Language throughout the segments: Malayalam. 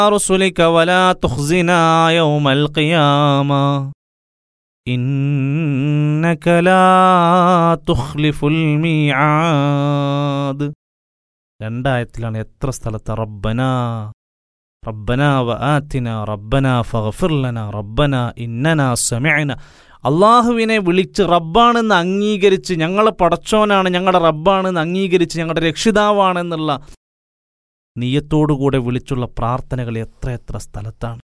رسلك ولا تخزنا يوم القيامة إنك لا تخلف الميعاد രണ്ടായത്തിലാണ് എത്ര സ്ഥലത്ത് റബ്ബന റബ്ബന വ ആത്തിന റബ്ബന ഫഗ്ഫിർലന റബ്ബന ഇന്നന സമയന അള്ളാഹുവിനെ വിളിച്ച് റബ്ബാണെന്ന് അംഗീകരിച്ച് ഞങ്ങളെ പടച്ചോനാണ് ഞങ്ങളുടെ റബ്ബാണെന്ന് അംഗീകരിച്ച് ഞങ്ങളുടെ രക്ഷിതാവാണെന്നുള്ള നീയത്തോടുകൂടെ വിളിച്ചുള്ള പ്രാർത്ഥനകൾ എത്ര എത്ര സ്ഥലത്താണ്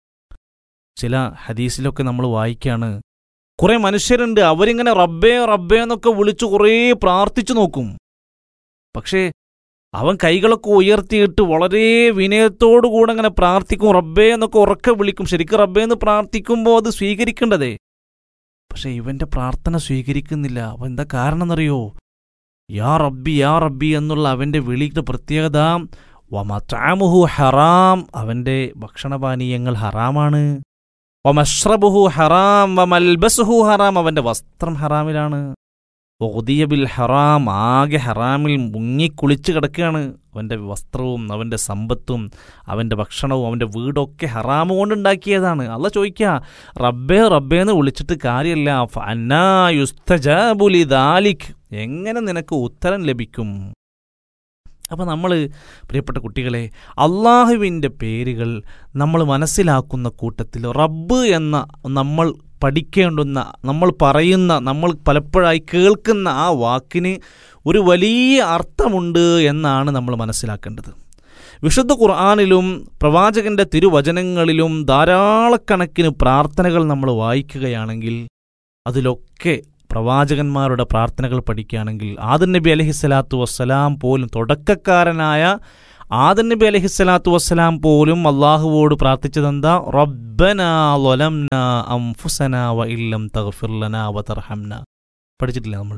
ചില ഹദീസിലൊക്കെ നമ്മൾ വായിക്കാണ് കുറെ മനുഷ്യരുണ്ട് അവരിങ്ങനെ റബ്ബേ റബ്ബേ എന്നൊക്കെ വിളിച്ചു കുറേ പ്രാർത്ഥിച്ചു നോക്കും പക്ഷേ അവൻ കൈകളൊക്കെ ഉയർത്തിയിട്ട് വളരെ വിനയത്തോടുകൂടെ അങ്ങനെ പ്രാർത്ഥിക്കും റബ്ബേ എന്നൊക്കെ ഉറക്കെ വിളിക്കും ശരിക്കും റബ്ബേ എന്ന് പ്രാർത്ഥിക്കുമ്പോൾ അത് സ്വീകരിക്കേണ്ടതേ പക്ഷെ ഇവന്റെ പ്രാർത്ഥന സ്വീകരിക്കുന്നില്ല അവൻ എന്താ കാരണം എന്നറിയോ യാ റബ്ബി യാ റബ്ബി എന്നുള്ള അവന്റെ വിളിയുടെ പ്രത്യേകത വമത്താമുഹു ഹറാം അവന്റെ ഭക്ഷണപാനീയങ്ങൾ ഹറാമാണ് വമഷ്റബുഹു ഹറാം വമൽബസുഹു ഹറാം അവന്റെ വസ്ത്രം ഹറാമിലാണ് ഒതിയ ബിൽ ഹറാം ആകെ ഹറാമിൽ മുങ്ങിക്കുളിച്ച് കിടക്കുകയാണ് അവൻ്റെ വസ്ത്രവും അവൻ്റെ സമ്പത്തും അവൻ്റെ ഭക്ഷണവും അവൻ്റെ വീടൊക്കെ ഹറാമ് കൊണ്ടുണ്ടാക്കിയതാണ് അല്ല ചോദിക്കുക റബ്ബേ റബ്ബേ എന്ന് വിളിച്ചിട്ട് കാര്യമില്ല ഫന്നാ യുസ്തജാബുലി ദാലിക് എങ്ങനെ നിനക്ക് ഉത്തരം ലഭിക്കും അപ്പം നമ്മൾ പ്രിയപ്പെട്ട കുട്ടികളെ അള്ളാഹുവിൻ്റെ പേരുകൾ നമ്മൾ മനസ്സിലാക്കുന്ന കൂട്ടത്തിൽ റബ്ബ് എന്ന നമ്മൾ പഠിക്കേണ്ടുന്ന നമ്മൾ പറയുന്ന നമ്മൾ പലപ്പോഴായി കേൾക്കുന്ന ആ വാക്കിന് ഒരു വലിയ അർത്ഥമുണ്ട് എന്നാണ് നമ്മൾ മനസ്സിലാക്കേണ്ടത് വിശുദ്ധ ഖുർആാനിലും പ്രവാചകന്റെ തിരുവചനങ്ങളിലും ധാരാളക്കണക്കിന് പ്രാർത്ഥനകൾ നമ്മൾ വായിക്കുകയാണെങ്കിൽ അതിലൊക്കെ പ്രവാചകന്മാരുടെ പ്രാർത്ഥനകൾ പഠിക്കുകയാണെങ്കിൽ ആദൻ നബി അലഹിസ്സലാത്തു വസ്സലാം പോലും തുടക്കക്കാരനായ ആദൻ നബി അലഹിസ്സലാത്തു വസ്സലാം പോലും അള്ളാഹുവോട് പ്രാർത്ഥിച്ചതെന്താ റബ്ബന ലൊലംന അംഫുസന വ ഇല്ലം തഗ്ഫിർലന വ തർഹംന പഠിച്ചിട്ടില്ല നമ്മൾ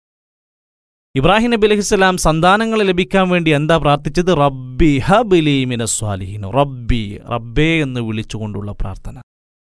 ഇബ്രാഹിം നബി അലഹിസ്സലാം സന്താനങ്ങളെ ലഭിക്കാൻ വേണ്ടി എന്താ പ്രാർത്ഥിച്ചത് റബ്ബി ഹബിലി മിന സ്വാലിഹിൻ റബ്ബി റബ്ബേ എന്ന് വിളിച്ചുകൊണ്ടുള്ള പ്രാർത്ഥന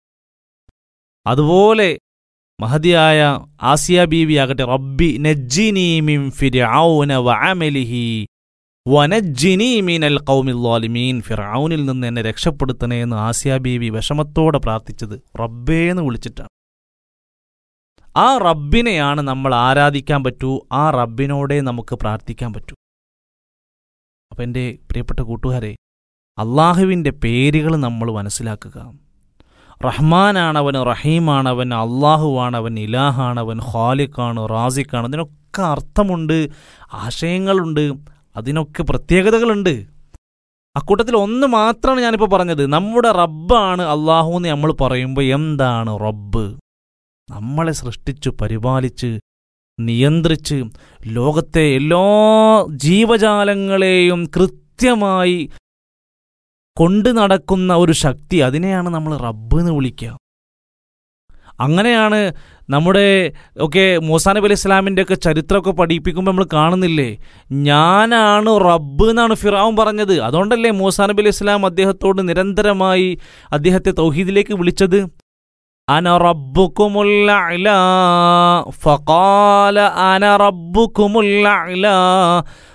അതുപോലെ മഹതിയായ ആസിയ ബീവി ആകട്ടെ റബ്ബി നജ്ജിനി മിൻ ഫിർഔന വഅമലിഹി വനജ്ജിനി മിനൽ ഖൗമിൽ ളാലിമീൻ ഫിർഔനിൽ നിന്ന് എന്നെ രക്ഷപ്പെടുത്തണേ എന്ന് ആസിയ ബീവി വിഷമത്തോടെ പ്രാർത്ഥിച്ചത് റബ്ബേ എന്ന് വിളിച്ചിട്ടാണ് ആ റബ്ബിനെയാണ് നമ്മൾ ആരാധിക്കാൻ പറ്റൂ ആ റബ്ബിനോടെ നമുക്ക് പ്രാർത്ഥിക്കാൻ പറ്റൂ അപ്പം എൻ്റെ പ്രിയപ്പെട്ട കൂട്ടുകാരെ അള്ളാഹുവിൻ്റെ പേരുകൾ നമ്മൾ മനസ്സിലാക്കുക റഹ്മാനാണവൻ റഹീമാണവൻ അള്ളാഹുവാണവൻ ഇലാഹാണവൻ ഖാലിഖാണ് റാസിഖാണ് അതിനൊക്കെ അർത്ഥമുണ്ട് ആശയങ്ങളുണ്ട് അതിനൊക്കെ പ്രത്യേകതകളുണ്ട് അക്കൂട്ടത്തിൽ ഒന്ന് മാത്രമാണ് ഞാനിപ്പോൾ പറഞ്ഞത് നമ്മുടെ റബ്ബാണ് അള്ളാഹു എന്ന് നമ്മൾ പറയുമ്പോൾ എന്താണ് റബ്ബ് നമ്മളെ സൃഷ്ടിച്ചു പരിപാലിച്ച് നിയന്ത്രിച്ച് ലോകത്തെ എല്ലാ ജീവജാലങ്ങളെയും കൃത്യമായി കൊണ്ടു നടക്കുന്ന ഒരു ശക്തി അതിനെയാണ് നമ്മൾ റബ്ബ് എന്ന് വിളിക്കുക അങ്ങനെയാണ് നമ്മുടെ ഒക്കെ മൂസാ നബി അലൈഹി ഇസ്ലാമിൻ്റെ ഒക്കെ ചരിത്രമൊക്കെ പഠിപ്പിക്കുമ്പോൾ നമ്മൾ കാണുന്നില്ലേ ഞാനാണ് റബ്ബ് എന്നാണ് ഫിറാവും പറഞ്ഞത് അതുകൊണ്ടല്ലേ മൂസാ നബി അലൈഹി ഇസ്ലാം അദ്ദേഹത്തോട് നിരന്തരമായി അദ്ദേഹത്തെ തൗഹീദിലേക്ക് വിളിച്ചത് അന റബ്ബുക്കുമുല്ല ഫഖാല അന റബ്ബുക്കുമുല്ല